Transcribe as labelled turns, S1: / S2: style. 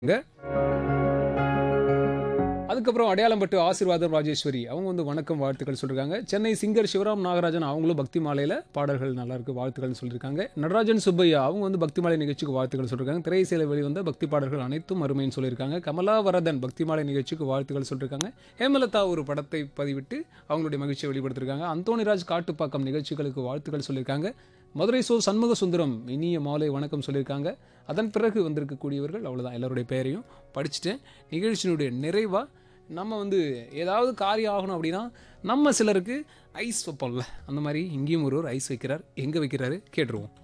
S1: ங்க. அதுக்கப்புறம் அடையாளம்பட்டு ஆசீர்வாதம் ராஜேஸ்வரி அவங்க வந்து வணக்கம் வாழ்த்துக்கள் சொல்லியிருக்காங்க சென்னை சிங்கர் சிவராம் நாகராஜன் அவங்களும் பக்தி மாலையில் பாடல்கள் நல்லா இருக்கு வாழ்த்துக்கள்னு சொல்லியிருக்காங்க நடராஜன் சுப்பையா அவங்க வந்து பக்தி மாலை நிகழ்ச்சிக்கு வாழ்த்துக்கள் சொல்லியிருக்காங்க திரைசேலை வெளிவந்த பக்தி பாடல்கள் அனைத்தும் அருமைன்னு சொல்லியிருக்காங்க கமலா வரதன் பக்தி மாலை நிகழ்ச்சிக்கு வாழ்த்துக்கள் சொல்லியிருக்காங்க ஹேமலதா ஒரு படத்தை பதிவிட்டு அவங்களுடைய மகிழ்ச்சியை வெளிப்படுத்திருக்காங்க அந்தோணிராஜ் காட்டுப்பாக்கம் நிகழ்ச்சிகளுக்கு வாழ்த்துக்கள் சொல்லியிருக்காங்க மதுரை சோ சண்முக சுந்தரம் இனிய மாலை வணக்கம் சொல்லியிருக்காங்க அதன் பிறகு வந்திருக்கக்கூடியவர்கள் அவ்வளோதான் எல்லாருடைய பெயரையும் படிச்சுட்டேன் நிகழ்ச்சியினுடைய நிறைவாக நம்ம வந்து ஏதாவது காரியம் ஆகணும் அப்படின்னா நம்ம சிலருக்கு ஐஸ் வைப்போம்ல அந்த மாதிரி இங்கேயும் ஒருவர் ஐஸ் வைக்கிறார் எங்கே வைக்கிறாரு கேட்டுருவோம்